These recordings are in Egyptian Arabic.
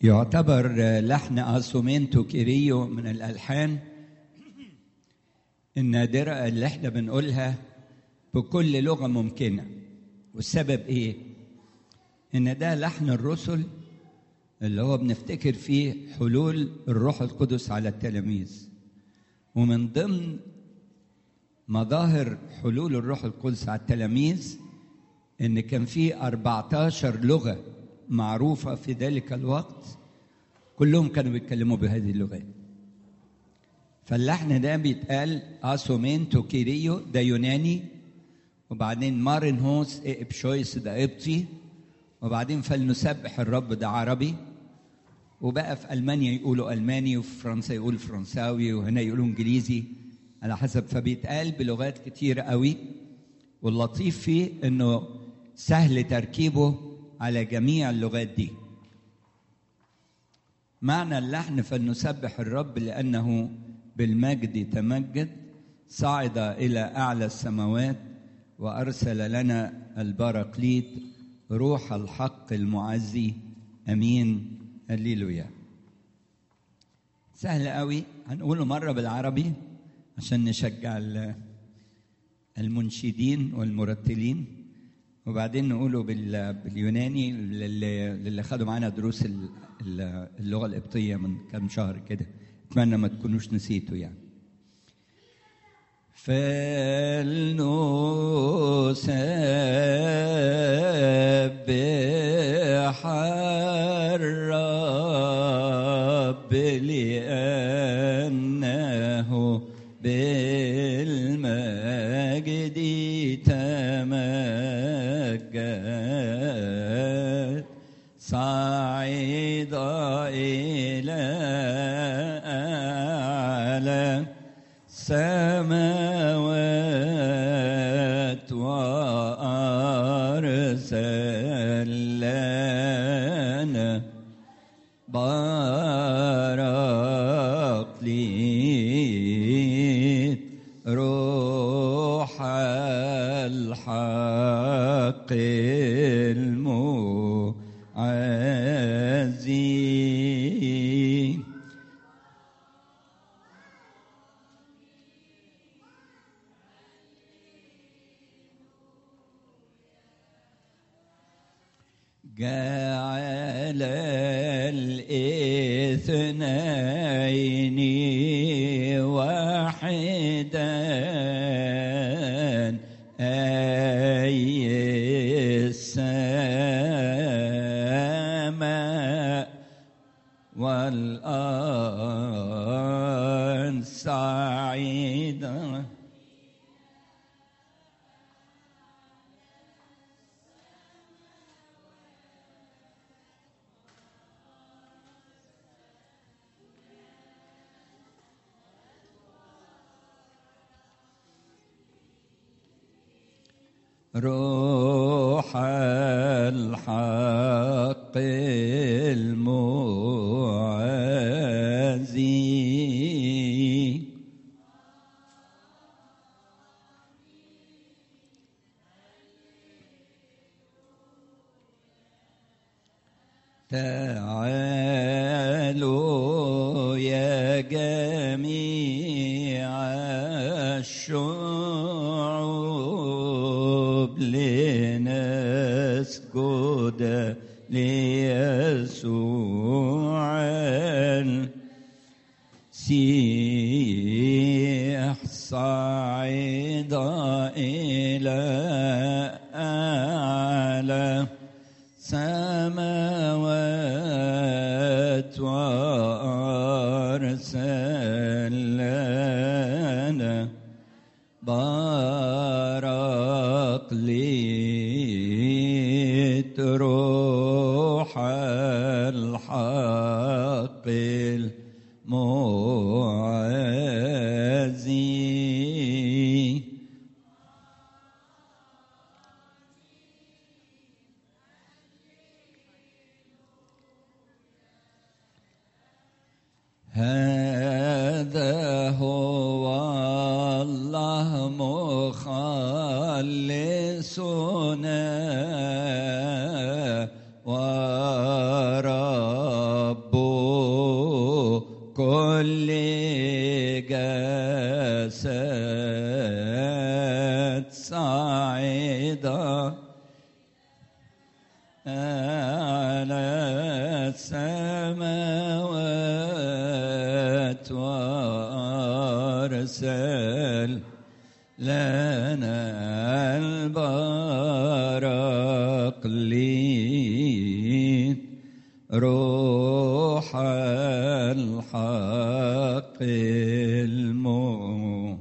يعتبر لحن اسومينتو كيريو من الالحان النادره اللي احنا بنقولها بكل لغه ممكنه والسبب ايه ان ده لحن الرسل اللي هو بنفتكر فيه حلول الروح القدس على التلاميذ ومن ضمن مظاهر حلول الروح القدس على التلاميذ ان كان في 14 لغه معروفه في ذلك الوقت كلهم كانوا بيتكلموا بهذه اللغات فاللحن ده بيتقال اسومين توكيريو ده يوناني وبعدين مارن هوس ابشويس ده قبطي وبعدين فلنسبح الرب ده عربي وبقى في المانيا يقولوا الماني وفي فرنسا يقولوا فرنساوي وهنا يقولوا انجليزي على حسب فبيتقال بلغات كتير قوي واللطيف فيه انه سهل تركيبه على جميع اللغات دي معنى اللحن فلنسبح الرب لانه بالمجد تمجد صعد الى اعلى السماوات وارسل لنا البراقليت روح الحق المعزي امين هللويا سهل قوي هنقوله مره بالعربي عشان نشجع المنشدين والمرتلين وبعدين نقوله باليوناني للي خدوا معانا دروس اللغه القبطيه من كام شهر كده اتمنى ما تكونوش نسيتوا يعني فلنسبح الرب لأنه بالمجد تمجد صعد إلى أعلى السماوات وأرسل لنا باراقليت روح الحق المعزي جعل الاثنين واحدا أي السماء والأرض صعيدا روح الحق المعزي تعالوا يا جميع الشعوب لنسجد ليسوع المسيح صعد إلى أعلى سماوات وأرسل لنا باراقليت روح الحق المعزي هذا هو الله مخلصنا ورب السماوات وأرسل لنا البراقلين روح الحق المؤمن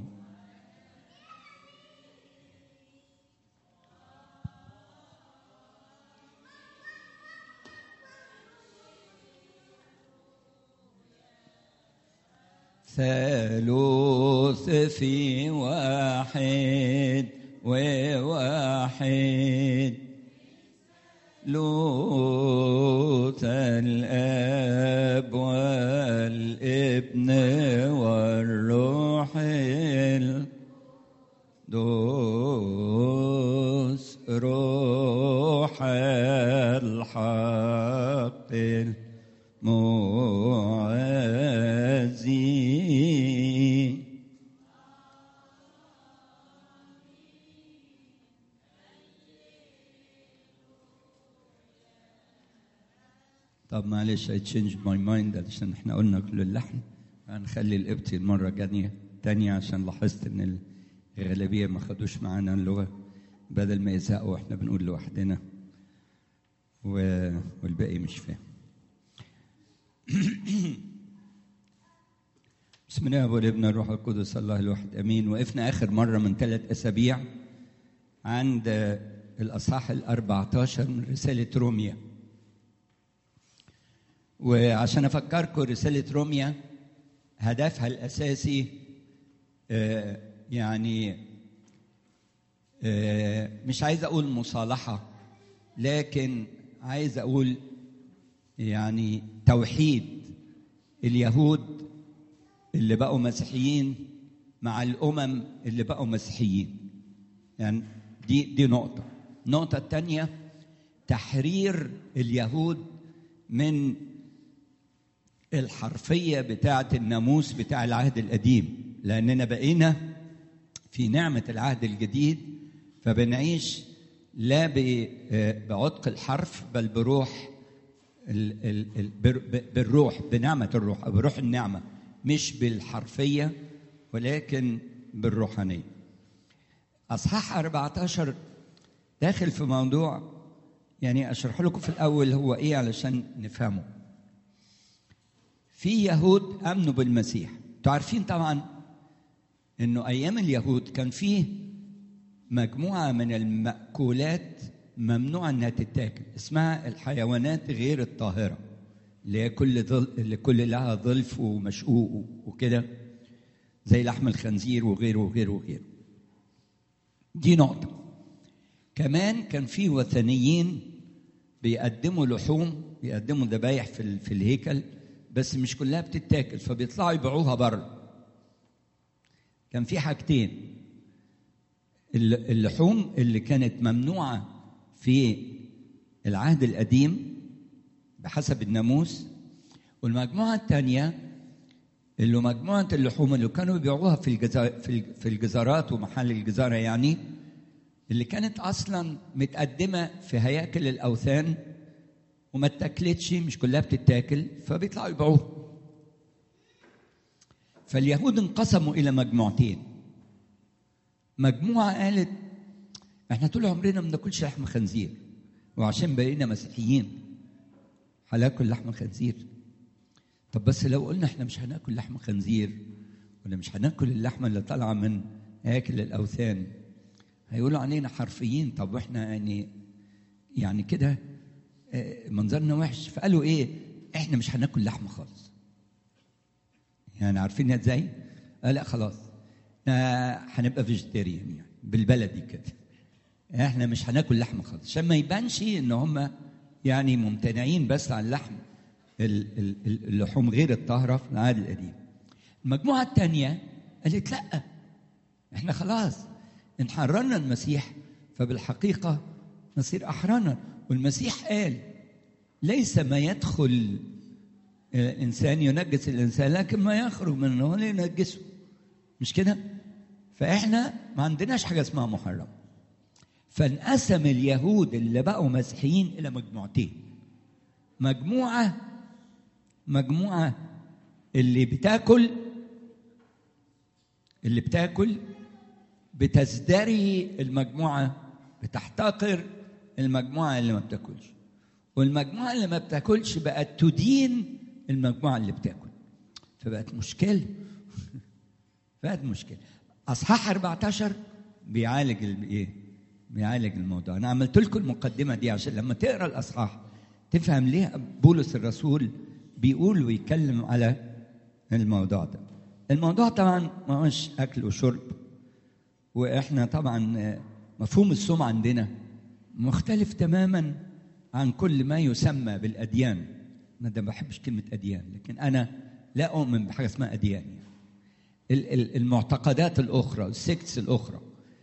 ثالوث في واحد وواحد لوث الاب والابن والروح القدس روح الحق المعزي طب معلش I changed my mind علشان احنا قلنا كل اللحن هنخلي القبطي المرة الجاية تانية عشان لاحظت ان الغالبية ما خدوش معانا اللغة بدل ما يزهقوا واحنا بنقول لوحدنا و- والباقي مش فاهم بسم الله والابن الروح القدس الله الواحد امين وقفنا اخر مره من ثلاث اسابيع عند الاصحاح ال 14 من رساله روميا وعشان افكركم رساله روميا هدفها الاساسي آه، يعني آه، مش عايز اقول مصالحه لكن عايز اقول يعني توحيد اليهود اللي بقوا مسيحيين مع الامم اللي بقوا مسيحيين يعني دي دي نقطه النقطه الثانيه تحرير اليهود من الحرفيه بتاعه الناموس بتاع العهد القديم لاننا بقينا في نعمه العهد الجديد فبنعيش لا ب- بعتق الحرف بل بروح ال- ال- ال- بر- بالروح بنعمة الروح أو بروح النعمة مش بالحرفية ولكن بالروحانية أصحاح 14 داخل في موضوع يعني أشرح لكم في الأول هو إيه علشان نفهمه في يهود آمنوا بالمسيح انتوا عارفين طبعا إنه أيام اليهود كان فيه مجموعة من المأكولات ممنوع انها تتاكل اسمها الحيوانات غير الطاهرة اللي هي كل ظل اللي كل لها ظلف ومشقوق وكده زي لحم الخنزير وغيره وغيره وغيره دي نقطة كمان كان في وثنيين بيقدموا لحوم بيقدموا ذبايح في ال- في الهيكل بس مش كلها بتتاكل فبيطلعوا يبيعوها بره كان في حاجتين الل- اللحوم اللي كانت ممنوعه في العهد القديم بحسب الناموس والمجموعه الثانيه اللي مجموعه اللحوم اللي كانوا بيبيعوها في الجزا في الج- في الجزارات ومحل الجزاره يعني اللي كانت اصلا متقدمه في هياكل الاوثان وما اتاكلتش مش كلها بتتاكل فبيطلعوا يبيعوها فاليهود انقسموا الى مجموعتين مجموعه قالت احنا طول عمرنا ما بناكلش لحم خنزير وعشان بقينا مسيحيين هناكل لحم خنزير طب بس لو قلنا احنا مش هناكل لحم خنزير ولا مش هناكل اللحمه اللي طالعه من هياكل الاوثان هيقولوا علينا حرفيين طب واحنا يعني يعني كده آه، منظرنا وحش فقالوا ايه احنا مش هناكل لحمه خالص يعني عارفين ازاي؟ آه لا خلاص آه هنبقى فيجيتيريان يعني بالبلدي كده احنا مش هناكل لحمه خالص عشان ما يبانش ان هم يعني ممتنعين بس عن اللحم ال- ال- ال- اللحوم غير الطاهره في العهد القديم. المجموعه الثانيه قالت لا احنا خلاص ان حررنا المسيح فبالحقيقه نصير احرارا والمسيح قال ليس ما يدخل الانسان ينجس الانسان لكن ما يخرج منه هو اللي ينجسه مش كده فاحنا ما عندناش حاجه اسمها محرم فانقسم اليهود اللي بقوا مسيحيين الى مجموعتين مجموعه مجموعة اللي بتاكل اللي بتاكل بتزدري المجموعة بتحتقر المجموعة اللي ما بتاكلش والمجموعة اللي ما بتاكلش بقت تدين المجموعة اللي بتاكل فبقت مشكلة بقت مشكلة أصحاح 14 بيعالج ايه؟ بيعالج الموضوع أنا عملت لكم المقدمة دي عشان لما تقرا الأصحاح تفهم ليه بولس الرسول بيقول ويتكلم على الموضوع ده الموضوع طبعا ما هوش أكل وشرب وإحنا طبعا مفهوم الصوم عندنا مختلف تماما عن كل ما يسمى بالأديان أنا ما بحبش كلمة أديان لكن أنا لا أؤمن بحاجة اسمها أديان يعني. المعتقدات الأخرى السكتس الأخرى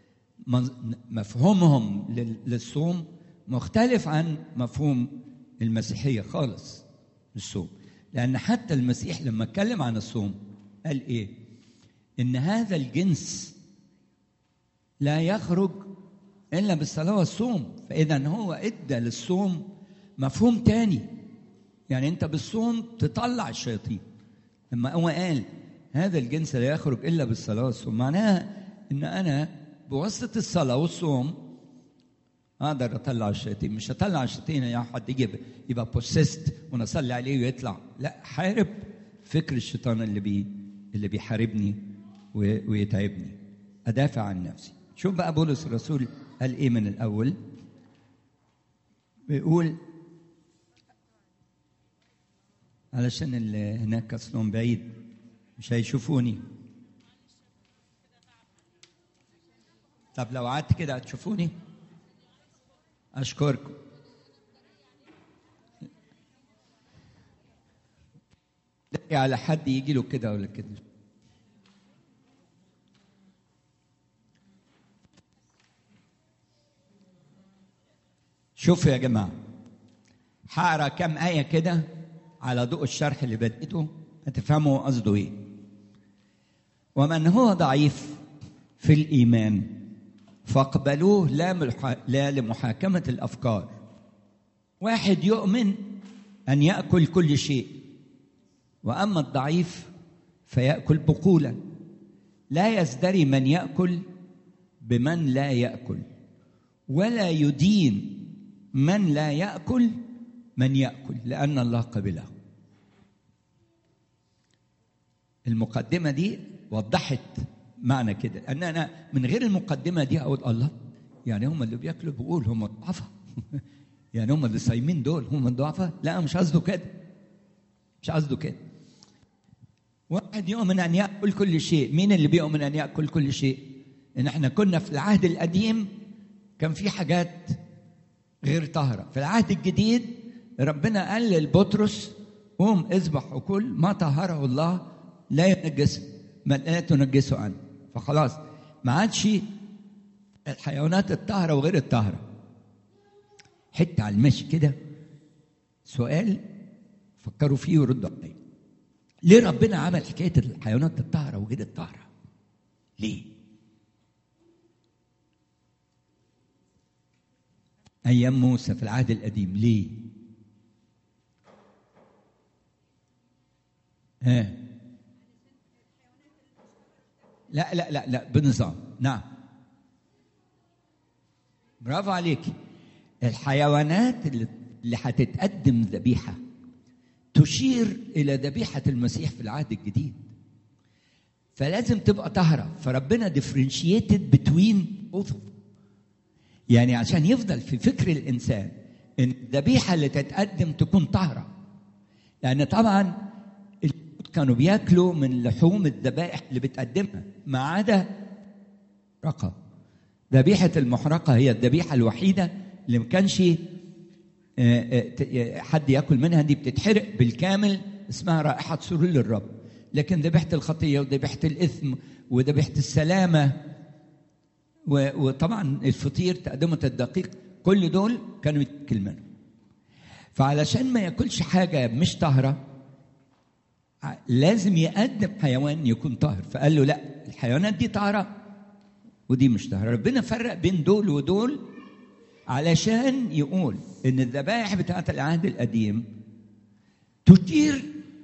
مفهومهم للصوم مختلف عن مفهوم المسيحية خالص الصوم لأن حتى المسيح لما اتكلم عن الصوم قال إيه؟ إن هذا الجنس لا يخرج إلا بالصلاة والصوم فإذا هو إدى للصوم مفهوم تاني يعني أنت بالصوم تطلع الشياطين لما هو قال هذا الجنس لا يخرج إلا بالصلاة والصوم معناها إن أنا بواسطة الصلاة والصوم اقدر اطلع الشياطين مش هطلع الشياطين يا حد يجي يبقى بوسست ونصلي عليه ويطلع لا حارب فكر الشيطان اللي بي اللي بيحاربني ويتعبني ادافع عن نفسي شوف بقى بولس الرسول قال ايه من الاول بيقول علشان اللي هناك اصلهم بعيد مش هيشوفوني طب لو قعدت كده هتشوفوني أشكركم على حد يجي له كده ولا كده شوفوا يا جماعة هقرا كام آية كده على ضوء الشرح اللي بديته هتفهموا قصده إيه ومن هو ضعيف في الإيمان فاقبلوه لا, ملح... لا لمحاكمة الأفكار واحد يؤمن أن يأكل كل شيء وأما الضعيف فيأكل بقولا لا يزدري من يأكل بمن لا يأكل ولا يدين من لا يأكل من يأكل لأن الله قبله المقدمة دي وضحت معنى كده ان انا من غير المقدمه دي اقول الله يعني هم اللي بياكلوا بقول هم ضعفاء يعني هم اللي صايمين دول هم ضعفاء لا مش قصده كده مش قصده كده واحد يؤمن ان ياكل كل شيء مين اللي بيؤمن ان ياكل كل شيء ان احنا كنا في العهد القديم كان في حاجات غير طاهره في العهد الجديد ربنا قال لبطرس قوم اذبح وكل ما طهره الله لا ينجسه لا تنجسه عنه فخلاص ما عادش الحيوانات الطاهره وغير الطاهره حته على المشي كده سؤال فكروا فيه وردوا عليه ليه ربنا عمل حكايه الحيوانات الطاهره وغير الطاهره ليه ايام موسى في العهد القديم ليه ها لا لا لا لا بنظام نعم برافو عليك الحيوانات اللي اللي هتتقدم ذبيحة تشير إلى ذبيحة المسيح في العهد الجديد فلازم تبقى طاهرة فربنا ديفرنشيتد بتوين both يعني عشان يفضل في فكر الإنسان إن الذبيحة اللي تتقدم تكون طاهرة لأن طبعا كانوا بياكلوا من لحوم الذبائح اللي بتقدمها ما عدا رقب ذبيحة المحرقة هي الذبيحة الوحيدة اللي ما كانش حد ياكل منها دي بتتحرق بالكامل اسمها رائحة سرور للرب لكن ذبيحة الخطية وذبيحة الإثم وذبيحة السلامة وطبعا الفطير تقدمة الدقيق كل دول كانوا يتاكل منهم فعلشان ما ياكلش حاجة مش طاهرة لازم يقدم حيوان يكون طاهر فقال له لا الحيوانات دي طاهرة ودي مش طاهرة ربنا فرق بين دول ودول علشان يقول ان الذبائح بتاعت العهد القديم تشير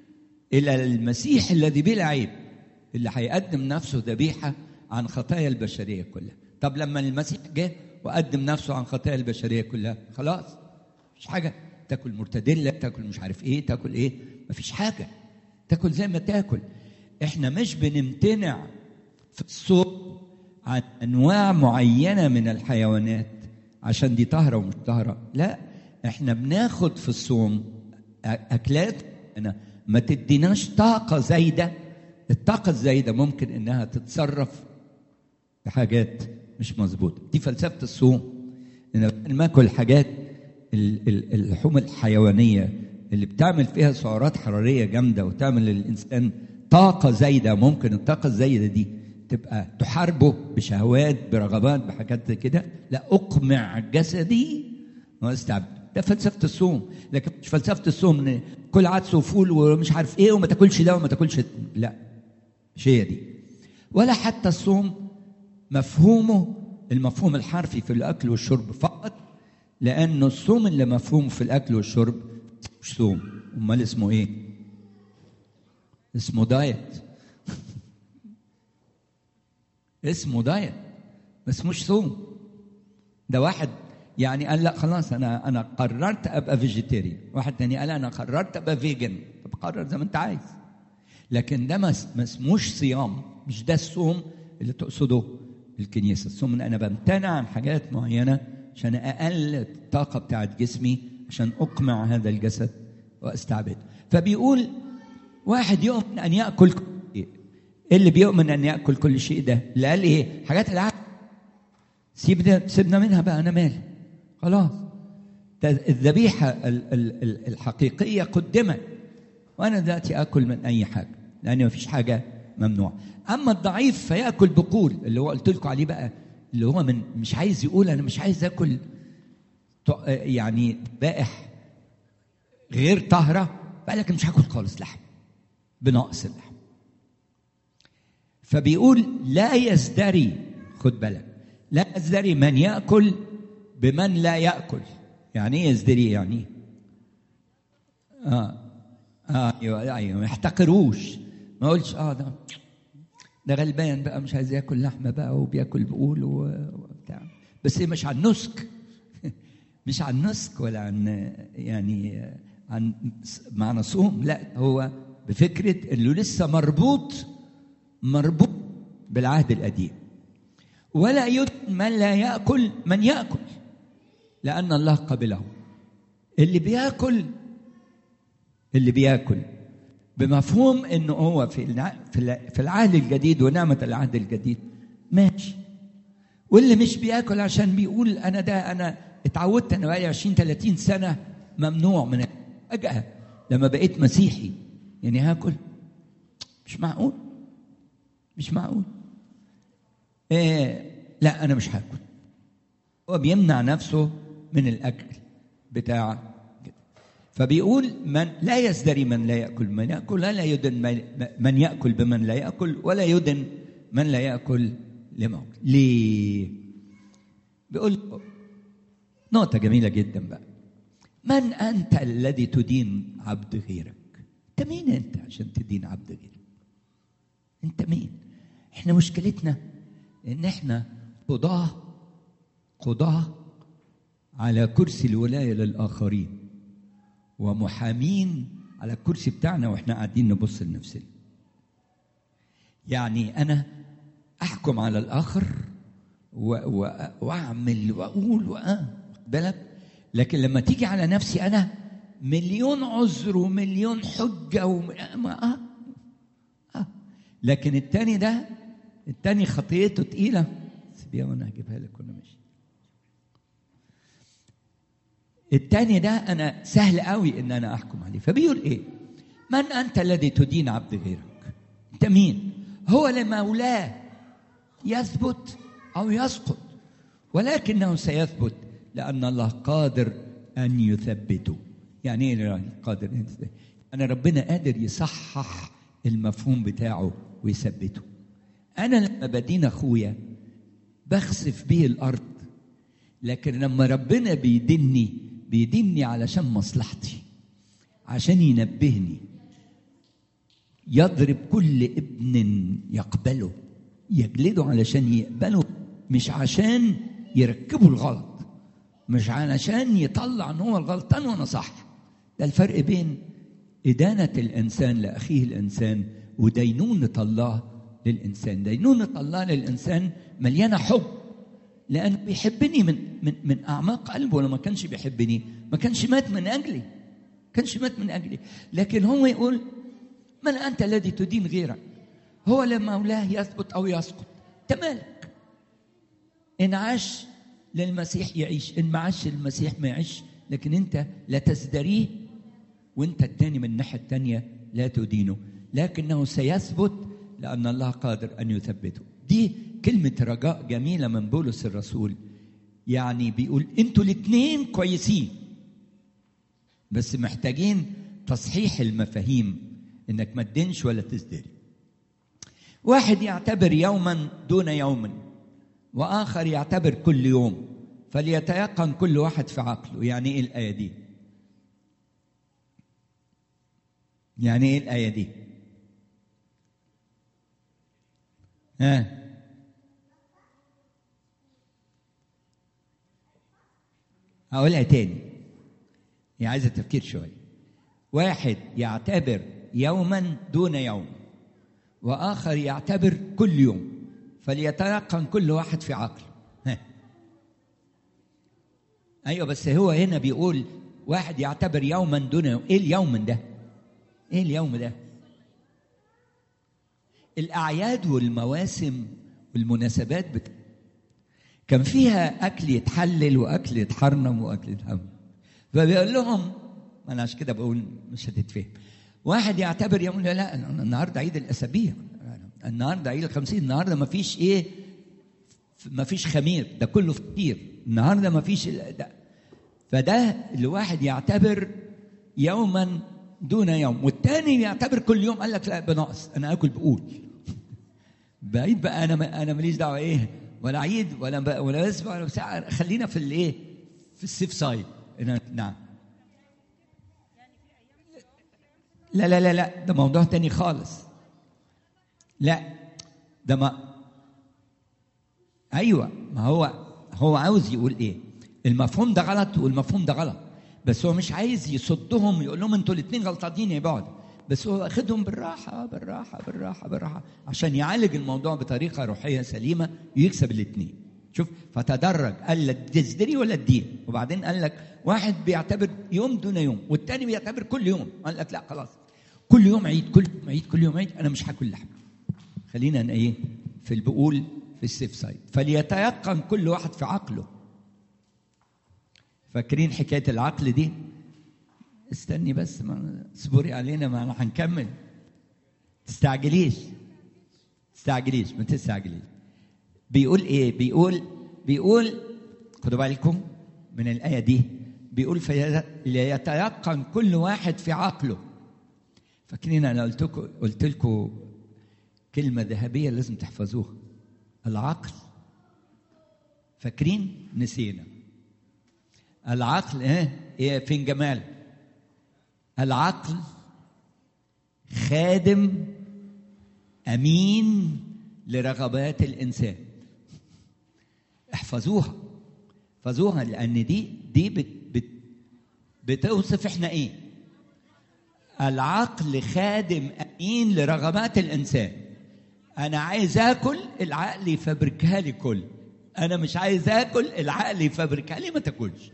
الى المسيح الذي بلا عيب اللي هيقدم نفسه ذبيحه عن خطايا البشريه كلها طب لما المسيح جه وقدم نفسه عن خطايا البشريه كلها خلاص مفيش حاجه تاكل مرتديلا تاكل مش عارف ايه تاكل ايه مفيش حاجه تاكل زي ما تاكل احنا مش بنمتنع في الصوم عن انواع معينه من الحيوانات عشان دي طاهره ومش طاهره لا احنا بناخد في الصوم اكلات أنا ما تديناش طاقه زايده الطاقه الزايده ممكن انها تتصرف في حاجات مش مظبوطه دي فلسفه الصوم ان ما اكل حاجات اللحوم الحيوانيه اللي بتعمل فيها سعرات حراريه جامده وتعمل للانسان طاقه زايده ممكن الطاقه الزايده دي تبقى تحاربه بشهوات برغبات بحاجات زي كده لا اقمع جسدي واستعبد ده فلسفه الصوم لكن مش فلسفه الصوم ان كل عدس وفول ومش عارف ايه وما تاكلش ده وما تاكلش لا مش هي دي ولا حتى الصوم مفهومه المفهوم الحرفي في الاكل والشرب فقط لانه الصوم اللي مفهومه في الاكل والشرب مش صوم امال اسمه ايه اسمه دايت اسمه دايت ما اسموش صوم ده واحد يعني قال لا خلاص انا انا قررت ابقى فيجيتيريان واحد تاني قال انا قررت ابقى فيجن طب قرر زي ما انت عايز لكن ده ما اسموش صيام مش ده الصوم اللي تقصده الكنيسه الصوم ان انا بمتنع عن حاجات معينه عشان اقل الطاقه بتاعت جسمي عشان اقمع هذا الجسد واستعبده فبيقول واحد يؤمن ان ياكل كل شيء إيه اللي بيؤمن ان ياكل كل شيء ده اللي قال ايه حاجات العقل سيبنا سيبنا منها بقى انا مالي خلاص الذبيحه الحقيقيه قدمت وانا دلوقتي اكل من اي حاجه لان ما فيش حاجه ممنوع اما الضعيف فياكل بقول اللي هو قلت لكم عليه بقى اللي هو من مش عايز يقول انا مش عايز اكل يعني بائح غير طاهره بقى لكن مش هاكل خالص لحم بنقص اللحم فبيقول لا يزدري خد بالك لا يزدري من ياكل بمن لا ياكل يعني ايه يزدري يعني اه اه ايوه ايوه ما يحتقروش ما اقولش اه ده ده غلبان بقى مش عايز ياكل لحمه بقى وبياكل بقول وبتاع بس مش عن نسك مش عن نسك ولا عن يعني عن معنى صوم لا هو بفكره انه لسه مربوط مربوط بالعهد القديم ولا يدن من لا ياكل من ياكل لان الله قبله اللي بياكل اللي بياكل بمفهوم انه هو في في العهد الجديد ونعمه العهد الجديد ماشي واللي مش بياكل عشان بيقول انا ده انا اتعودت انا بقالي 20 30 سنه ممنوع من فجاه لما بقيت مسيحي يعني هاكل مش معقول مش معقول إيه لا انا مش هاكل هو بيمنع نفسه من الاكل بتاع فبيقول من لا يزدري من لا ياكل من ياكل ولا يدن من ياكل بمن لا ياكل ولا يدن من لا ياكل لموت ليه بيقول نقطة جميلة جدا بقى من أنت الذي تدين عبد غيرك أنت مين أنت عشان تدين عبد غيرك أنت مين إحنا مشكلتنا إن إحنا قضاة قضاة على كرسي الولاية للآخرين ومحامين على الكرسي بتاعنا واحنا قاعدين نبص لنفسنا يعني انا احكم على الاخر و... و... واعمل واقول وأ... بالك لكن لما تيجي على نفسي انا مليون عذر ومليون حجه وم... آه. آه. لكن التاني ده التاني خطيته تقيله سيبيها وانا هجيبها لك وانا ماشي التاني ده انا سهل قوي ان انا احكم عليه فبيقول ايه من انت الذي تدين عبد غيرك انت مين هو لمولاه يثبت او يسقط ولكنه سيثبت لان الله قادر ان يثبته يعني ايه قادر ان يثبته انا ربنا قادر يصحح المفهوم بتاعه ويثبته انا لما بدين اخويا بخسف به الارض لكن لما ربنا بيدني بيدني علشان مصلحتي عشان ينبهني يضرب كل ابن يقبله يجلده علشان يقبله مش عشان يركبوا الغلط مش علشان يطلع ان هو الغلطان وانا صح ده الفرق بين إدانة الإنسان لأخيه الإنسان ودينونة الله للإنسان دينونة الله للإنسان مليانة حب لأنه بيحبني من من من أعماق قلبه لو ما كانش بيحبني ما كانش مات من أجلي كانش مات من أجلي لكن هو يقول من أنت الذي تدين غيرك هو لما مولاه يثبت أو يسقط أنت مالك إن عاش للمسيح يعيش إن ما عاش للمسيح ما يعيش لكن أنت لا تزدريه وأنت التاني من الناحية التانية لا تدينه لكنه سيثبت لأن الله قادر أن يثبته دي كلمة رجاء جميلة من بولس الرسول يعني بيقول انتوا الاثنين كويسين بس محتاجين تصحيح المفاهيم انك ما تدينش ولا تزدري واحد يعتبر يوما دون يوم واخر يعتبر كل يوم فليتيقن كل واحد في عقله يعني ايه الايه دي يعني ايه الايه دي ها هقولها تاني هي عايزه تفكير شويه واحد يعتبر يوما دون يوم واخر يعتبر كل يوم فليتيقن كل واحد في عقله ها. ايوه بس هو هنا بيقول واحد يعتبر يوما دون يوم ايه اليوم ده ايه اليوم ده الاعياد والمواسم والمناسبات بت... كان فيها اكل يتحلل واكل يتحرم واكل يتحرم فبيقول لهم انا عشان كده بقول مش هتتفهم واحد يعتبر يوم لا لا النهارده عيد الاسابيع النهارده عيد الخمسين النهارده ما فيش ايه ما فيش خمير ده كله فطير النهارده ما فيش ده فده الواحد يعتبر يوما دون يوم والتاني يعتبر كل يوم قال لك لا بنقص انا اكل بقول بعيد بقى انا انا ماليش دعوه ايه ولا عيد ولا بقى ولا اسبوع ولا ساعه خلينا في الايه في السيف سايد نعم لا لا لا لا ده موضوع تاني خالص لا ده ما ايوه ما هو هو عاوز يقول ايه المفهوم ده غلط والمفهوم ده غلط بس هو مش عايز يصدهم يقول لهم انتوا الاثنين غلطانين يا بعض بس هو اخدهم بالراحه بالراحه بالراحه بالراحه عشان يعالج الموضوع بطريقه روحيه سليمه ويكسب الاثنين شوف فتدرج قال لك تزدري ولا الدين وبعدين قال لك واحد بيعتبر يوم دون يوم والتاني بيعتبر كل يوم قال لك لا خلاص كل يوم عيد كل يوم عيد كل يوم عيد انا مش هاكل لحم خلينا أنا ايه في البقول في السيف سايد فليتيقن كل واحد في عقله فاكرين حكايه العقل دي استني بس ما اصبري علينا ما هنكمل تستعجليش تستعجليش ما تستعجليش بيقول ايه بيقول بيقول خدوا بالكم من الايه دي بيقول فليتيقن كل واحد في عقله فاكرين انا قلت لكم قلت لكم كلمه ذهبيه لازم تحفظوها العقل فاكرين نسينا العقل ايه ايه فين جمال العقل خادم امين لرغبات الانسان احفظوها احفظوها لان دي دي بت بت بتوصف احنا ايه العقل خادم امين لرغبات الانسان انا عايز اكل العقل يفبركها لي كل انا مش عايز اكل العقل يفبركها لي ما تاكلش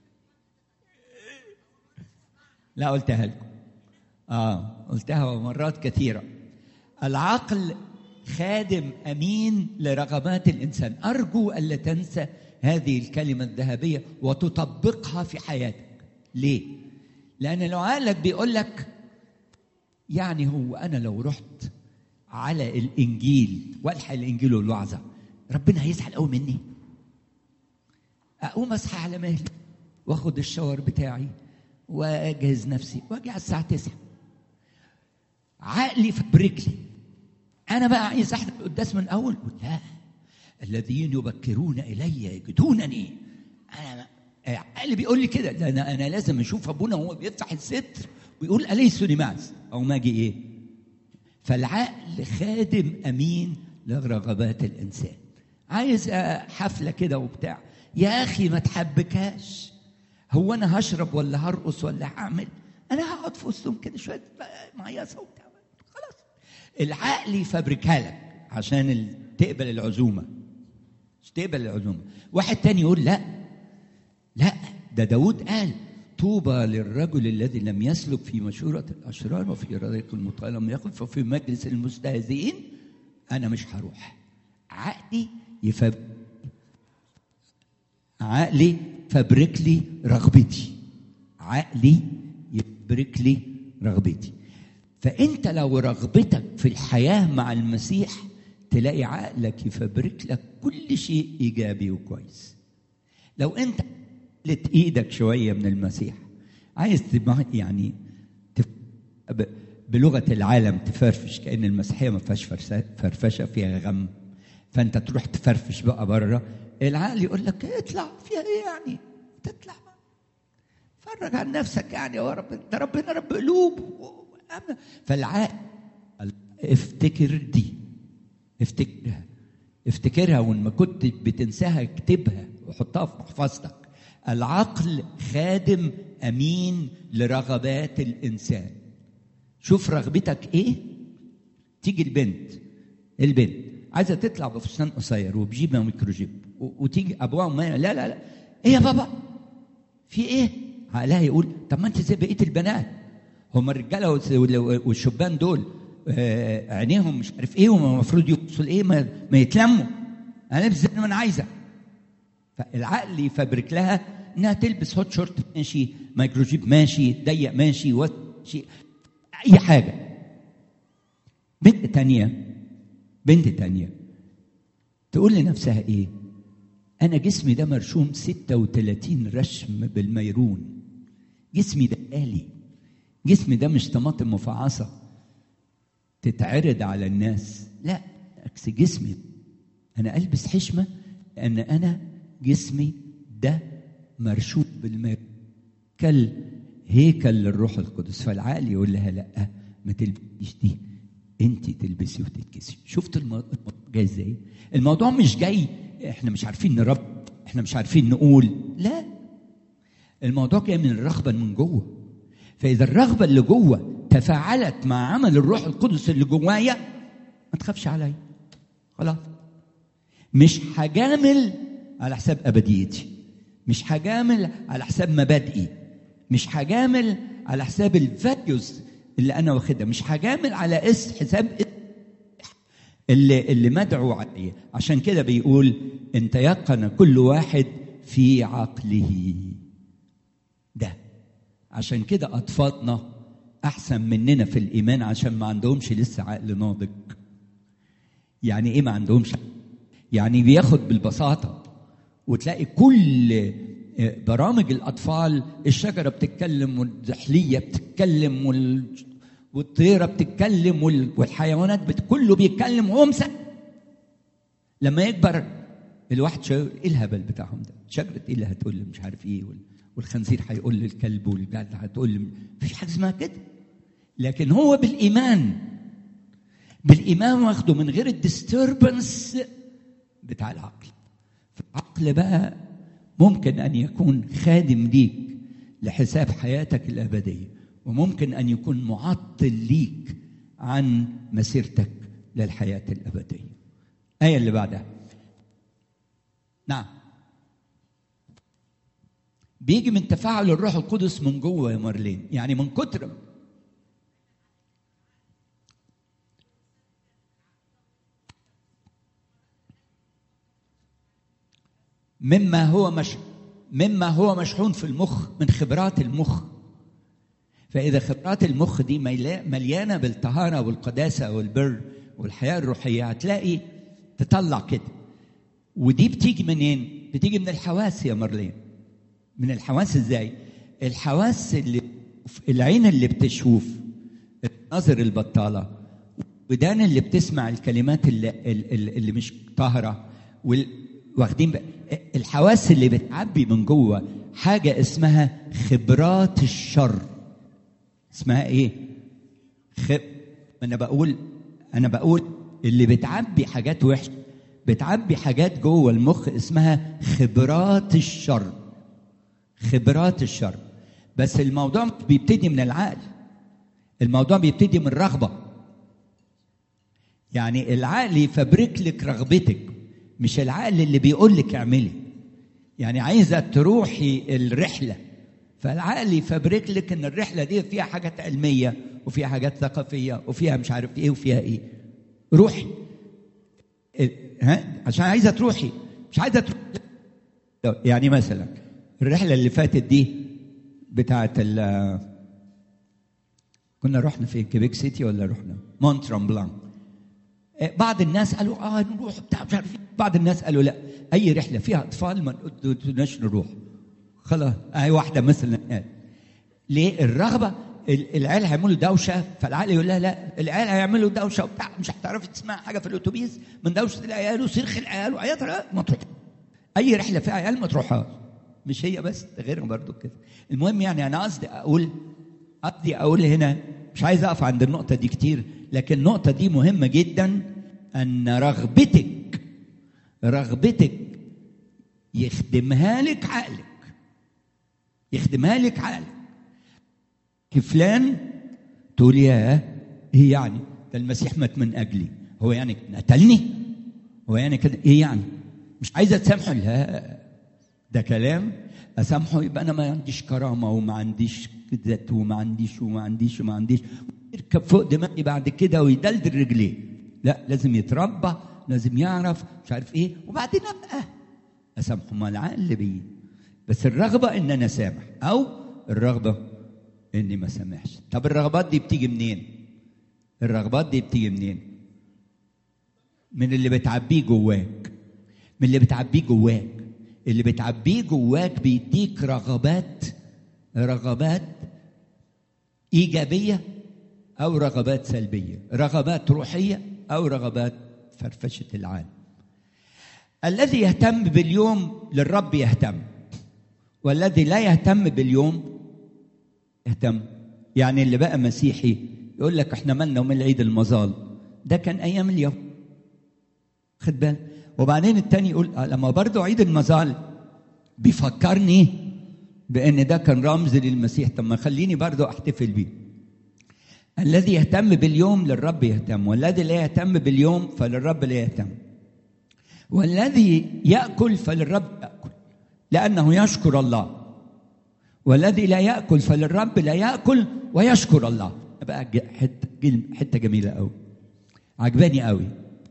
لا قلتها لكم اه قلتها مرات كثيره العقل خادم امين لرغبات الانسان ارجو الا تنسى هذه الكلمه الذهبيه وتطبقها في حياتك ليه لان لو عقلك بيقول لك يعني هو انا لو رحت على الانجيل والحق الانجيل والوعظه ربنا هيزعل قوي مني اقوم اصحى على مهلي واخد الشاور بتاعي واجهز نفسي واجي على الساعه 9 عقلي فبرك لي انا بقى عايز احضر القداس من اول لا الذين يبكرون الي يجدونني انا عقلي بيقول لي كده ده انا انا لازم اشوف ابونا وهو بيفتح الستر ويقول اليس نماس او ما اجي ايه فالعقل خادم امين لرغبات الانسان عايز حفله كده وبتاع يا اخي ما تحبكهاش هو انا هشرب ولا هرقص ولا هعمل انا هقعد في وسطهم كده شويه مياسه وبتاع خلاص العقل يفبركها لك عشان ال- تقبل العزومه مش تقبل العزومه واحد تاني يقول لا لا ده داود قال طوبى للرجل الذي لم يسلك في مشورة الأشرار وفي رضيق المطاع لم يقف وفي مجلس المستهزئين أنا مش هروح عقلي يفب عقلي فبرك لي رغبتي عقلي يبرك لي رغبتي فأنت لو رغبتك في الحياة مع المسيح تلاقي عقلك يفبرك لك كل شيء إيجابي وكويس لو انت قلت ايدك شويه من المسيح عايز تبقى يعني تف... ب- بلغه العالم تفرفش كان المسيحيه ما فيهاش فرسا- فرفشه فيها غم فانت تروح تفرفش بقى بره العقل يقول لك اطلع فيها ايه يعني تطلع بقى. فرج عن نفسك يعني يا رب ده ربنا رب قلوب و- أما- فالعقل افتكر دي افتكرها افتكرها وان ما كنت بتنساها اكتبها وحطها في محفظتك العقل خادم امين لرغبات الانسان شوف رغبتك ايه تيجي البنت البنت عايزه تطلع بفستان قصير وبجيبها ميكروجيب و- وتيجي ابوها وما لا لا لا ايه يا بابا في ايه عقلها يقول طب ما انت زي بقيه البنات هم الرجاله والس- وال- والشبان دول آه، عينيهم مش عارف ايه وما المفروض يبصوا لايه ما, ما يتلموا انا البس زي ما انا عايزه فالعقل يفبرك لها انها تلبس هوت شورت ماشي مايكروجيب ماشي ضيق ماشي ماشي اي حاجه بنت تانية بنت تانية تقول لنفسها ايه انا جسمي ده مرشوم 36 رشم بالميرون جسمي ده آلي جسمي ده مش طماطم مفعصة تتعرض على الناس لا عكس جسمي انا البس حشمة لان انا جسمي ده مرشوم بالميرون كل هيكل للروح القدس فالعقل يقول لها لا ما تلبسيش دي انت تلبسي وتتكسي شفت المو- الموضوع جاي ازاي الموضوع مش جاي احنا مش عارفين نرب احنا مش عارفين نقول لا الموضوع جاي من الرغبه من جوه فاذا الرغبه اللي جوه تفاعلت مع عمل الروح القدس اللي جوايا ما تخافش عليا خلاص مش هجامل على حساب ابديتي مش هجامل على حساب مبادئي مش هجامل على حساب الفاليوز اللي انا واخدها مش هجامل على اس حساب اللي اللي مدعو عليه عشان كده بيقول ان تيقن كل واحد في عقله ده عشان كده اطفالنا احسن مننا في الايمان عشان ما عندهمش لسه عقل ناضج يعني ايه ما عندهمش يعني بياخد بالبساطه وتلاقي كل برامج الاطفال الشجره بتتكلم والزحليه بتتكلم وال... والطيره بتتكلم وال... والحيوانات بت... كله بيتكلم وهو مسك لما يكبر الواحد شو... ايه الهبل بتاعهم ده شجره ايه اللي هتقول لي مش عارف ايه وال... والخنزير هيقول للكلب والجد هتقول لي مفيش حاجه اسمها كده لكن هو بالايمان بالايمان واخده من غير الديستربنس بتاع العقل العقل بقى ممكن ان يكون خادم ليك لحساب حياتك الابديه وممكن ان يكون معطل ليك عن مسيرتك للحياه الابديه الايه اللي بعدها نعم بيجي من تفاعل الروح القدس من جوه يا مارلين يعني من كتر مما هو مش مما هو مشحون في المخ من خبرات المخ فإذا خبرات المخ دي ميلا- مليانة بالطهارة والقداسة والبر والحياة الروحية هتلاقي تطلع كده ودي بتيجي منين؟ بتيجي من الحواس يا مارلين من الحواس ازاي؟ الحواس اللي العين اللي بتشوف النظر البطالة ودان اللي بتسمع الكلمات اللي, اللي, اللي مش طاهرة وال- واخدين بقى الحواس اللي بتعبي من جوه حاجة اسمها خبرات الشر اسمها ايه؟ خب انا بقول انا بقول اللي بتعبي حاجات وحشه بتعبي حاجات جوه المخ اسمها خبرات الشر خبرات الشر بس الموضوع مش بيبتدي من العقل الموضوع بيبتدي من الرغبه يعني العقل يفبرك لك رغبتك مش العقل اللي بيقول لك اعملي يعني عايزه تروحي الرحله فالعقل يفبرك لك ان الرحله دي فيها حاجات علميه وفيها حاجات ثقافيه وفيها مش عارف ايه وفيها ايه روحي ها عشان عايزه تروحي مش عايزه تروحي يعني مثلا الرحله اللي فاتت دي بتاعه ال كنا رحنا في كيبيك سيتي ولا رحنا مونت رامبلان بعض الناس قالوا اه نروح بتاع مش عارف بعض الناس قالوا لا اي رحله فيها اطفال ما نقدرش نروح خلاص اي واحده مثلا قال ليه الرغبه العيال هيعملوا دوشه فالعقل يقول لها لا العيال هيعملوا دوشه وبتاع مش هتعرفي تسمعي حاجه في الاتوبيس من دوشه العيال وصرخ العيال وعياط ما تروح اي رحله فيها عيال ما تروحهاش مش هي بس غيرها برضو كده المهم يعني انا قصدي اقول قصدي اقول هنا مش عايز اقف عند النقطه دي كتير لكن النقطه دي مهمه جدا ان رغبتك رغبتك يخدمها لك عقلك يخدمها لك عقلك فلان تقول يا ايه يعني ده المسيح مات من اجلي هو يعني قتلني هو يعني كده ايه يعني مش عايزه تسامحه لا ده كلام اسامحه يبقى انا ما عنديش كرامه وما عنديش ذات وما عنديش وما عنديش وما عنديش يركب فوق دماغي بعد كده ويدلدل رجليه لا لازم يتربى لازم يعرف مش عارف ايه وبعدين ابقى اسامحه ما العقل بيه بس الرغبه ان انا سامح او الرغبه اني ما سامحش طب الرغبات دي بتيجي منين الرغبات دي بتيجي منين من اللي بتعبيه جواك من اللي بتعبيه جواك اللي بتعبيه جواك بيديك رغبات رغبات ايجابيه او رغبات سلبيه رغبات روحيه او رغبات فرفشه العالم الذي يهتم باليوم للرب يهتم والذي لا يهتم باليوم يهتم يعني اللي بقى مسيحي يقول لك احنا مالنا ومال عيد المظال ده كان ايام اليوم خد بالك وبعدين التاني يقول لما برضه عيد المظال بيفكرني بان ده كان رمز للمسيح طب ما خليني برضه احتفل بيه الذي يهتم باليوم للرب يهتم والذي لا يهتم باليوم فللرب لا يهتم والذي ياكل فللرب ياكل لانه يشكر الله والذي لا ياكل فللرب لا ياكل ويشكر الله بقى حته حته جميله قوي عجباني قوي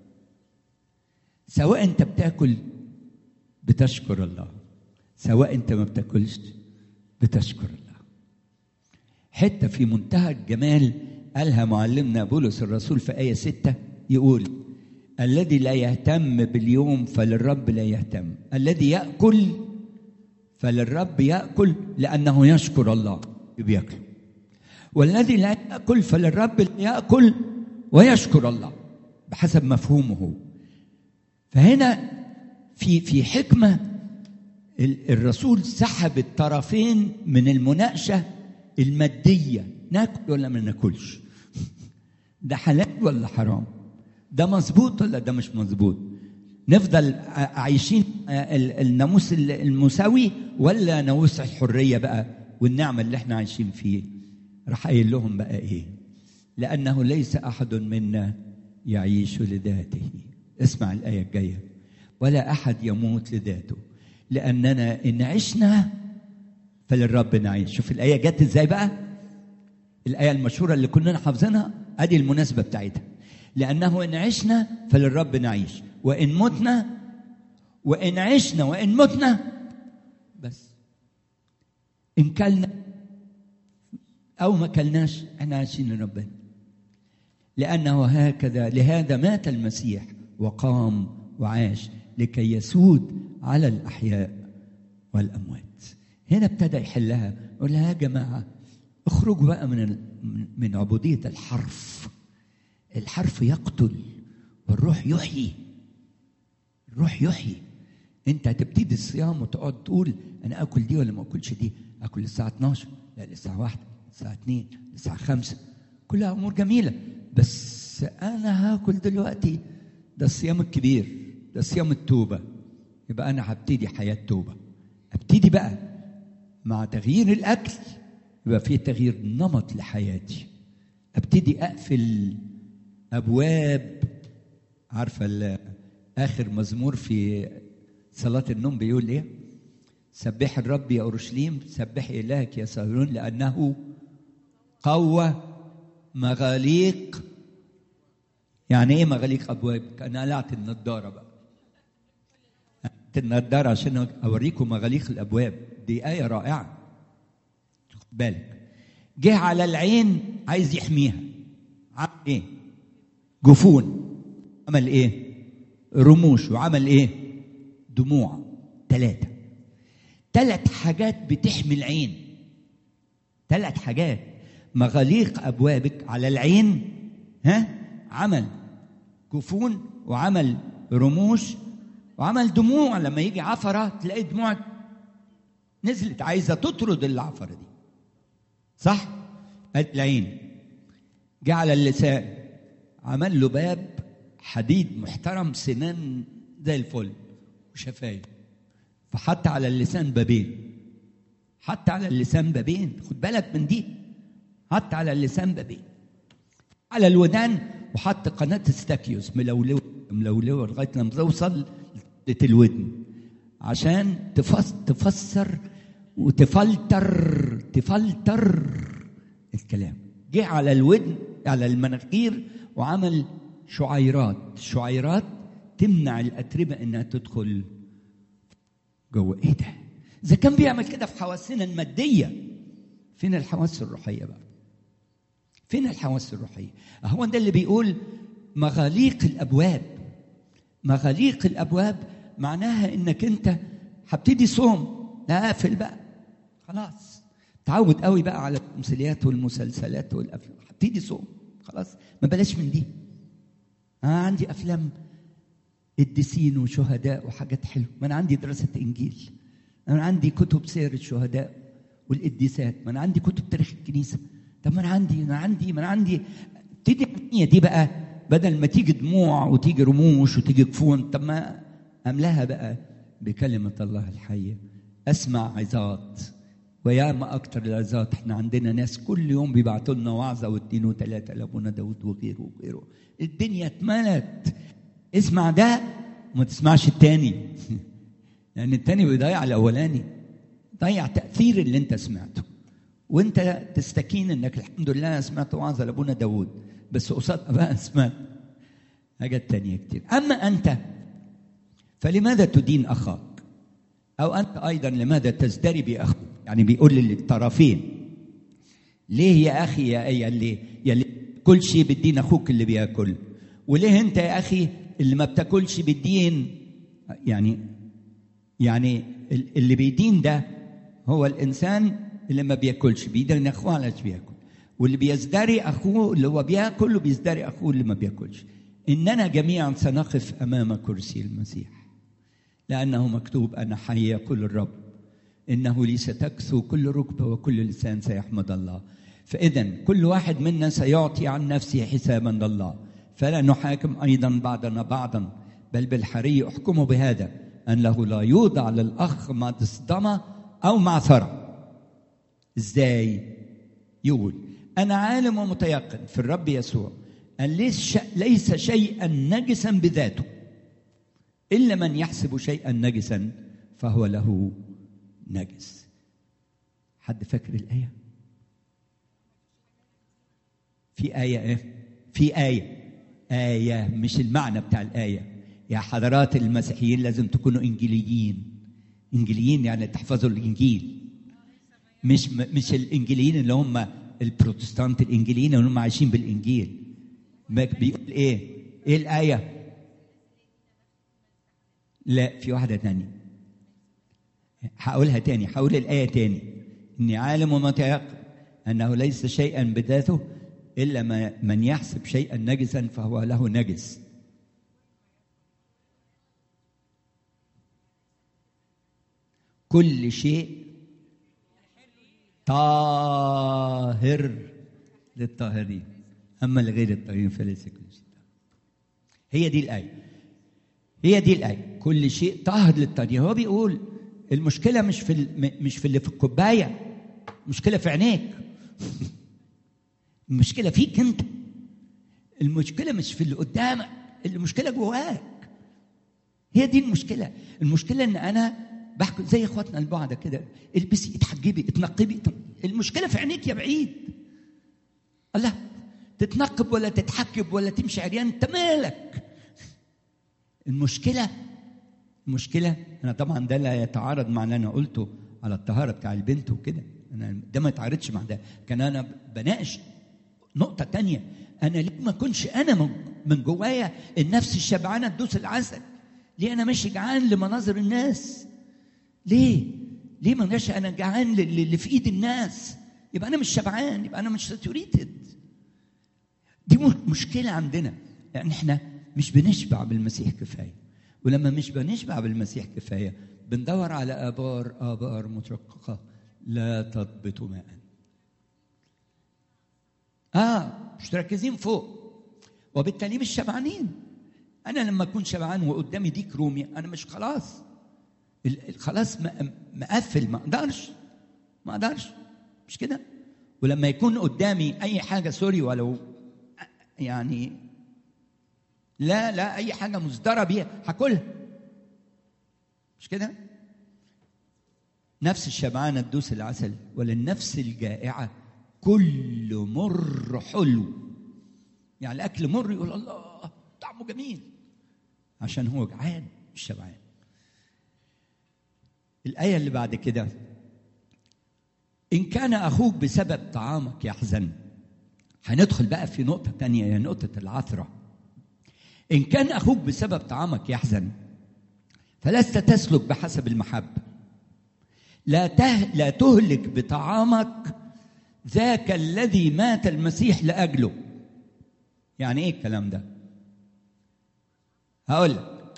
سواء انت بتاكل بتشكر الله سواء انت ما بتاكلش بتشكر الله حته في منتهى الجمال قالها معلمنا بولس الرسول في ايه ستة يقول الذي لا يهتم باليوم فللرب لا يهتم الذي ياكل فللرب ياكل لانه يشكر الله بياكل والذي لا ياكل فللرب لا ياكل ويشكر الله بحسب مفهومه فهنا في في حكمه الرسول سحب الطرفين من المناقشه الماديه ناكل ولا ما ناكلش ده حلال ولا حرام ده مظبوط ولا ده مش مظبوط نفضل عايشين الناموس المساوي ولا ناموس الحريه بقى والنعمه اللي احنا عايشين فيه راح قايل لهم بقى ايه لانه ليس احد منا يعيش لذاته اسمع الايه الجايه ولا احد يموت لذاته لاننا ان عشنا فللرب نعيش شوف الايه جت ازاي بقى الايه المشهوره اللي كلنا حافظينها ادي المناسبه بتاعتها لانه ان عشنا فللرب نعيش وان متنا وان عشنا وان متنا بس ان كلنا او ما كلناش احنا عايشين لربنا لانه هكذا لهذا مات المسيح وقام وعاش لكي يسود على الاحياء والاموات هنا ابتدى يحلها يقول لها يا جماعه اخرجوا بقى من من عبوديه الحرف الحرف يقتل والروح يحيي الروح يحيي انت هتبتدي الصيام وتقعد تقول انا اكل دي ولا ما اكلش دي اكل الساعه 12 لا الساعه 1 الساعه 2 الساعه 5 كلها امور جميله بس بس انا هاكل دلوقتي ده الصيام الكبير ده صيام التوبه يبقى انا هبتدي حياه توبه ابتدي بقى مع تغيير الاكل يبقى في تغيير نمط لحياتي ابتدي اقفل ابواب عارفه اخر مزمور في صلاه النوم بيقول ايه سبح الرب يا اورشليم سبح الهك يا صهيون لانه قوى مغاليق يعني ايه مغاليق ابوابك انا قلعت النضاره بقى النضاره عشان اوريكم مغاليق الابواب دي ايه رائعه خد بالك جه على العين عايز يحميها عمل ايه جفون عمل ايه رموش وعمل ايه دموع ثلاثه ثلاث حاجات بتحمي العين ثلاث حاجات مغاليق ابوابك على العين ها عمل جفون وعمل رموش وعمل دموع لما يجي عفره تلاقي دموع نزلت عايزه تطرد العفره دي صح العين جه على اللسان عمل له باب حديد محترم سنان زي الفل وشفايف فحط على اللسان بابين حط على اللسان بابين خد بالك من دي حط على اللسان بابين على الودان وحط قناة استاكيوس ملولوة ملولوة لغاية لما توصل للودن عشان تفس تفسر وتفلتر تفلتر الكلام جه على الودن على المناخير وعمل شعيرات شعيرات تمنع الأتربة إنها تدخل جوه إيه ده؟ إذا كان بيعمل كده في حواسنا المادية فين الحواس الروحية بقى؟ فين الحواس الروحية؟ هو ده اللي بيقول مغاليق الأبواب مغاليق الأبواب معناها إنك أنت هبتدي صوم لا اقفل بقى خلاص تعود قوي بقى على التمثيليات والمسلسلات والافلام هبتدي صوم خلاص ما بلاش من دي انا عندي افلام قديسين وشهداء وحاجات حلوه ما انا عندي دراسه انجيل انا عندي كتب سير الشهداء والقديسات ما انا عندي كتب تاريخ الكنيسه طب ما انا عندي انا عندي ما انا عندي ابتدي دي بقى بدل ما تيجي دموع وتيجي رموش وتيجي جفون طب ما املاها بقى بكلمه الله الحيه اسمع عظات وياما اكتر العظات احنا عندنا ناس كل يوم بيبعتوا لنا وعظه واثنين وثلاثه لابونا داود وغيره وغيره الدنيا اتملت اسمع ده وما تسمعش التاني لان التاني بيضيع الاولاني ضيع تاثير اللي انت سمعته وانت تستكين انك الحمد لله سمعت وعظه لابونا داود بس قصادها بقى سمعت حاجات تانية كتير اما انت فلماذا تدين اخاك او انت ايضا لماذا تزدري باخوك يعني بيقول للطرفين ليه يا اخي يا يا اللي يا اللي كل شيء بالدين اخوك اللي بياكل وليه انت يا اخي اللي ما بتاكلش بالدين يعني يعني اللي بيدين ده هو الانسان اللي ما بياكلش بيدين اخوه على بياكل واللي بيزدري اخوه اللي هو بياكل وبيزدري اخوه اللي ما بياكلش اننا جميعا سنقف امام كرسي المسيح لانه مكتوب انا حي يقول الرب انه لي ستكثو كل ركبه وكل لسان سيحمد الله فاذا كل واحد منا سيعطي عن نفسه حسابا لله فلا نحاكم ايضا بعضنا بعضا بل بالحري احكموا بهذا انه لا يوضع للاخ مصدمه او معثره ازاي يقول انا عالم ومتيقن في الرب يسوع ان ليس ليس شيئا نجسا بذاته الا من يحسب شيئا نجسا فهو له نجس حد فاكر الايه في ايه ايه في ايه ايه مش المعنى بتاع الايه يا حضرات المسيحيين لازم تكونوا انجيليين انجيليين يعني تحفظوا الانجيل مش مش الانجيليين اللي هم البروتستانت الانجيليين اللي هم عايشين بالانجيل بيقول ايه ايه الايه لا في واحده ثانيه هقولها تاني هقول الايه تاني اني عالم ومتيقن انه ليس شيئا بذاته الا ما من يحسب شيئا نجسا فهو له نجس كل شيء طاهر للطاهرين اما لغير الطريق فليس كل شيء هي دي الايه هي دي الايه كل شيء طاهر للطريق هو بيقول المشكله مش في ال- مش في اللي في الكوبايه المشكله في عينيك المشكله فيك انت المشكله مش في اللي قدامك المشكله جواك هي دي المشكله المشكله ان انا بحكي زي اخواتنا البعض كده البسي اتحجبي اتنقبي المشكله في عينيك يا بعيد الله تتنقب ولا تتحكب ولا تمشي عريان انت مالك المشكله المشكله انا طبعا ده لا يتعارض مع اللي انا قلته على الطهاره بتاع البنت وكده انا ده ما يتعارضش مع ده كان انا بناقش نقطه تانية انا ليه ما اكونش انا من- من جوايا النفس الشبعانه تدوس العسل ليه انا ماشي جعان لمناظر الناس ليه ليه ما جاش انا جعان لل- اللي في ايد الناس يبقى انا مش شبعان يبقى انا مش ساتوريتد دي م- مشكله عندنا يعني احنا مش بنشبع بالمسيح كفايه ولما مش بنشبع بالمسيح كفايه بندور على ابار ابار مترققه لا تضبط ماء اه مش مركزين فوق وبالتالي مش شبعانين انا لما اكون شبعان وقدامي ديك رومي انا مش خلاص ال- ال- خلاص م- مقفل ما اقدرش ما اقدرش مش كده ولما يكون قدامي اي حاجه سوري ولو يعني لا لا اي حاجه مصدره بيها هاكلها مش كده نفس الشبعانه تدوس العسل وللنفس الجائعه كل مر حلو يعني الاكل مر يقول الله طعمه جميل عشان هو جعان مش شبعان الآية اللي بعد كده إن كان أخوك بسبب طعامك يحزن هندخل بقى في نقطة تانية هي نقطة العثرة إن كان أخوك بسبب طعامك يحزن فلست تسلك بحسب المحبة لا ته... لا تهلك بطعامك ذاك الذي مات المسيح لأجله يعني إيه الكلام ده؟ هقول لك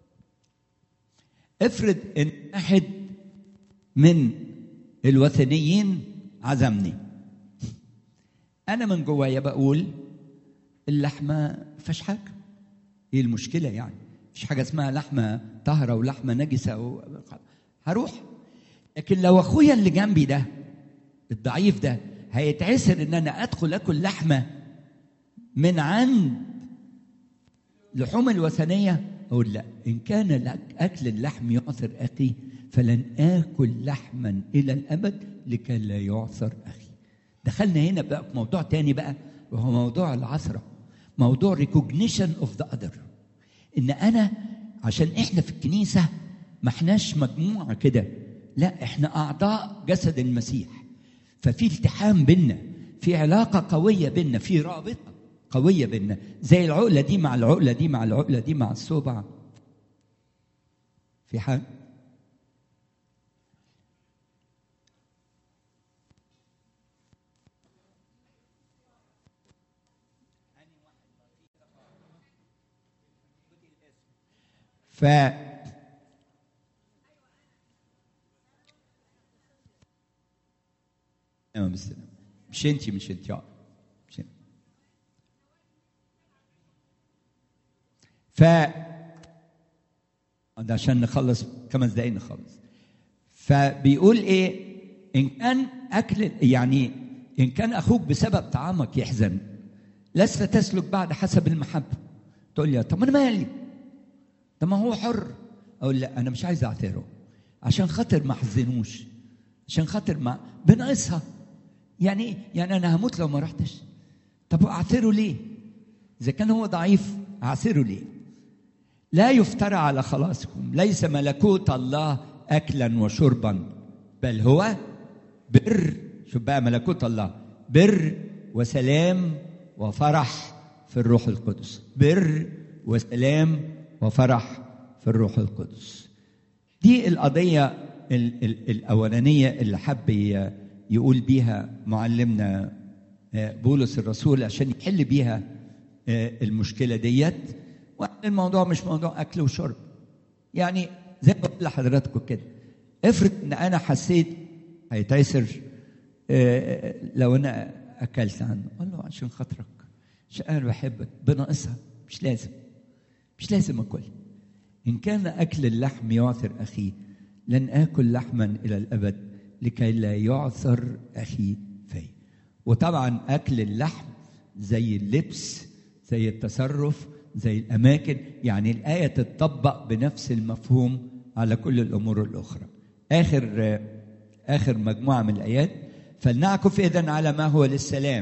افرض ان واحد من الوثنيين عزمني انا من جوايا بقول اللحمه فيهاش حاجه ايه المشكله يعني مش حاجه اسمها لحمه طاهره ولحمه نجسه و... هروح لكن لو اخويا اللي جنبي ده الضعيف ده هيتعسر ان انا ادخل اكل لحمه من عند لحوم الوثنيه اقول لا ان كان لك اكل اللحم يعثر اخي فلن اكل لحما الى الابد لكي لا يعثر اخي دخلنا هنا بقى في موضوع تاني بقى وهو موضوع العثره موضوع ريكوجنيشن اوف ذا اذر ان انا عشان احنا في الكنيسه ما احناش مجموعه كده لا احنا اعضاء جسد المسيح ففي التحام بينا في علاقه قويه بينا في رابطه قويه بينا زي العقله دي مع العقله دي مع العقله دي مع الصوبع في حاجه ف تمام بالسلامة مش انت مش انت اه مش انت ف ده عشان نخلص خمس دقايق نخلص فبيقول ايه ان كان اكل يعني ان كان اخوك بسبب طعامك يحزن لست تسلك بعد حسب المحبه تقول لي طب انا مالي طب ما هو حر اقول لا انا مش عايز اعتره عشان خاطر ما احزنوش عشان خاطر ما بناقصها يعني ايه يعني انا هموت لو ما رحتش طب اعثره ليه اذا كان هو ضعيف اعثره ليه لا يفترى على خلاصكم ليس ملكوت الله اكلا وشربا بل هو بر شوف بقى ملكوت الله بر وسلام وفرح في الروح القدس بر وسلام وفرح في الروح القدس دي القضية ال- ال- الأولانية اللي حب ي- يقول بيها معلمنا آه، بولس الرسول عشان يحل بيها آه، المشكلة ديت الموضوع مش موضوع أكل وشرب يعني زي ما بقول لحضراتكم كده افرض ان انا حسيت هيتعسر آه، لو انا اكلت عنه قال له عشان خاطرك مش انا بحبك بناقصها مش لازم مش لازم اكل ان كان اكل اللحم يعثر اخيه لن اكل لحما الى الابد لكي لا يعثر اخي في وطبعا اكل اللحم زي اللبس زي التصرف زي الاماكن يعني الايه تتطبق بنفس المفهوم على كل الامور الاخرى اخر اخر مجموعه من الايات فلنعكف اذا على ما هو للسلام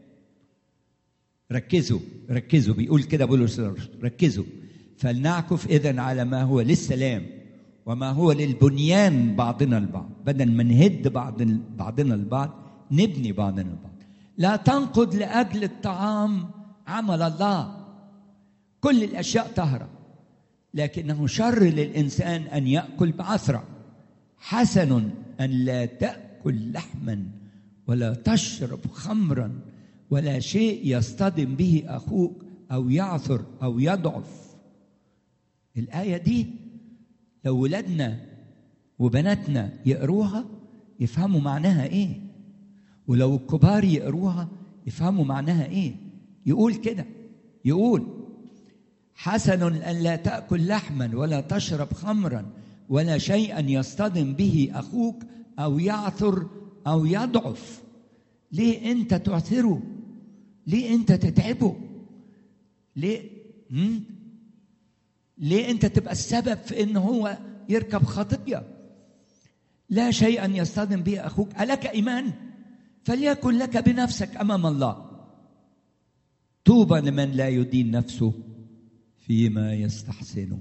ركزوا ركزوا بيقول كده بولس ركزوا فلنعكف اذا على ما هو للسلام وما هو للبنيان بعضنا البعض بدل ما نهد بعض بعضنا البعض نبني بعضنا البعض لا تنقض لاجل الطعام عمل الله كل الاشياء طهره لكنه شر للانسان ان ياكل بعثره حسن ان لا تاكل لحما ولا تشرب خمرا ولا شيء يصطدم به اخوك او يعثر او يضعف الايه دي لو ولادنا وبناتنا يقروها يفهموا معناها ايه ولو الكبار يقروها يفهموا معناها ايه يقول كده يقول حسن ان لا تاكل لحما ولا تشرب خمرا ولا شيئا يصطدم به اخوك او يعثر او يضعف ليه انت تعثره ليه انت تتعبه ليه م? ليه انت تبقى السبب في ان هو يركب خطيه لا شيئا يصطدم به اخوك الك ايمان فليكن لك بنفسك امام الله طوبى لمن لا يدين نفسه فيما يستحسنه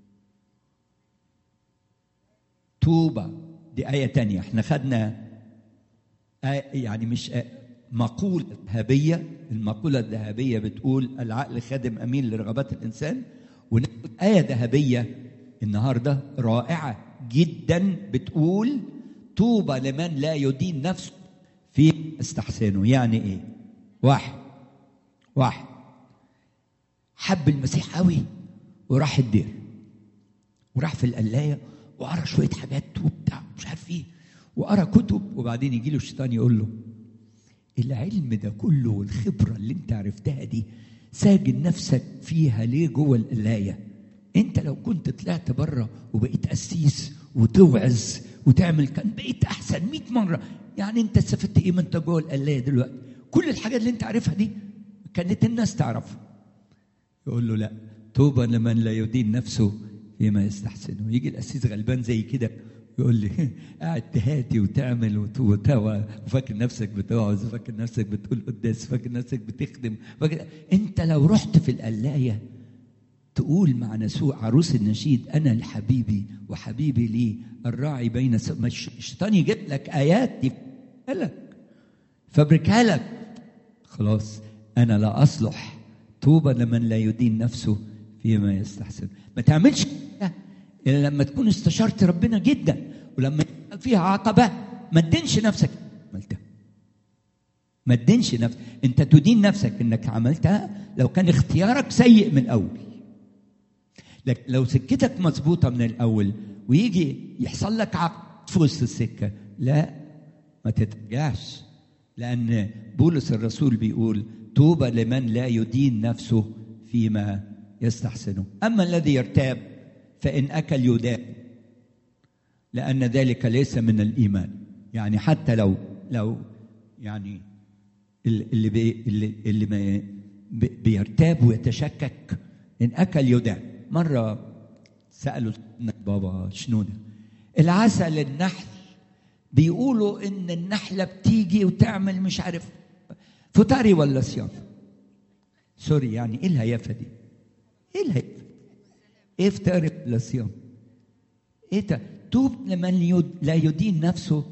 طوبى دي آية تانية احنا خدنا آية يعني مش آية مقولة ذهبية المقولة الذهبية بتقول العقل خادم أمين لرغبات الإنسان وناخد آية ذهبية النهاردة رائعة جدا بتقول طوبى لمن لا يدين نفسه في استحسانه يعني ايه واحد واحد حب المسيح قوي وراح الدير وراح في القلايه وقرا شويه حاجات وبتاع مش عارف ايه وقرا كتب وبعدين يجي له الشيطان يقول له العلم ده كله والخبره اللي انت عرفتها دي ساجن نفسك فيها ليه جوه القلايه انت لو كنت طلعت بره وبقيت قسيس وتوعظ وتعمل كان بقيت احسن 100 مره يعني انت استفدت ايه من انت جوه القلايه دلوقتي كل الحاجات اللي انت عارفها دي كانت الناس تعرفها يقول له لا توبة لمن لا يدين نفسه فيما يستحسنه يجي القسيس غلبان زي كده يقول لي قاعد تهاتي وتعمل وتوى وفاكر نفسك بتوعظ وفاكر نفسك بتقول قداس فاكر نفسك بتخدم فاكر انت لو رحت في القلايه تقول مع نسوء عروس النشيد انا لحبيبي وحبيبي لي الراعي بين س... الشيطان يجيب لك ايات يفبركها لك فبركها لك خلاص انا لا اصلح طوبى لمن لا يدين نفسه فيما يستحسن ما تعملش كده الا لما تكون استشرت ربنا جدا ولما فيها عقبه ما تدينش نفسك عملتها ما تدينش نفسك انت تدين نفسك انك عملتها لو كان اختيارك سيء من الاول لكن لو سكتك مظبوطه من الاول ويجي يحصل لك عقد في وسط السكه لا ما تترجعش لان بولس الرسول بيقول طوبى لمن لا يدين نفسه فيما يستحسنه اما الذي يرتاب فان اكل يدان لان ذلك ليس من الايمان يعني حتى لو لو يعني اللي بي اللي, اللي ما بيرتاب ويتشكك ان اكل يدان مره سالوا بابا شنو ده العسل النحل بيقولوا ان النحله بتيجي وتعمل مش عارف فطاري ولا صيام سوري يعني ايه الهيافه دي ايه الهيافه ايه فطاري ولا صيام ايه ده توب لمن يد... لا يدين نفسه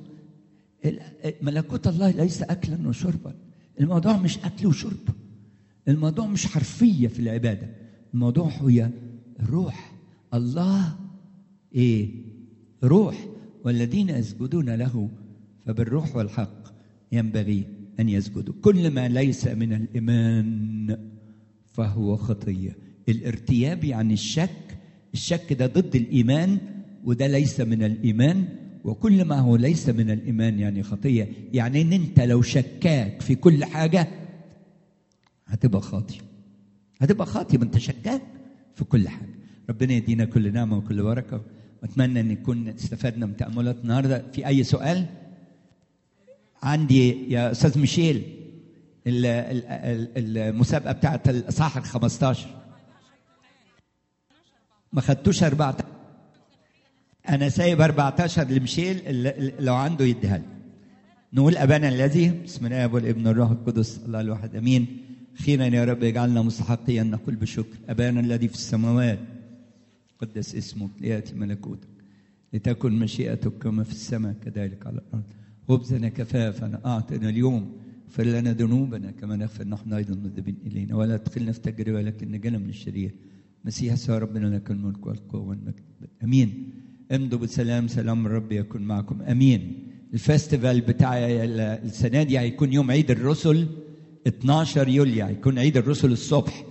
ملكوت الله ليس اكلا وشربا الموضوع مش اكل وشرب الموضوع مش حرفيه في العباده الموضوع هو الروح الله ايه روح والذين يسجدون له فبالروح والحق ينبغي ان يسجدوا كل ما ليس من الايمان فهو خطيه الارتياب يعني الشك الشك ده ضد الايمان وده ليس من الايمان وكل ما هو ليس من الايمان يعني خطيه يعني ان انت لو شكاك في كل حاجه هتبقى خاطي هتبقى خاطي ما انت شكاك في كل حاجه ربنا يدينا كل نعمه وكل بركه واتمنى ان نكون استفدنا من تاملات النهارده في اي سؤال عندي يا استاذ ميشيل ال- ال- ال- المسابقه بتاعت الاصحاح ال 15 ما خدتوش 14 انا سايب 14 لمشيل اللي- اللي- لو عنده يديها لي نقول ابانا الذي بسم الله والابن والروح القدس الله الواحد امين خيرا يا رب اجعلنا مستحقين ان نقول بشكر ابانا الذي في السماوات قدس اسمك لياتي ملكوتك لتكن مشيئتك كما في السماء كذلك على الارض خبزنا كفافنا اعطنا اليوم اغفر لنا ذنوبنا كما نغفر نحن ايضا المذنبين الينا ولا تدخلنا في تجربه لكن نجنا من الشرير مسيح يسوع ربنا لك الملك والقوه والمجد امين امضوا بسلام سلام الرب يكن معكم امين الفestival بتاع السنه دي هيكون يوم عيد الرسل 12 يوليو هيكون عيد الرسل الصبح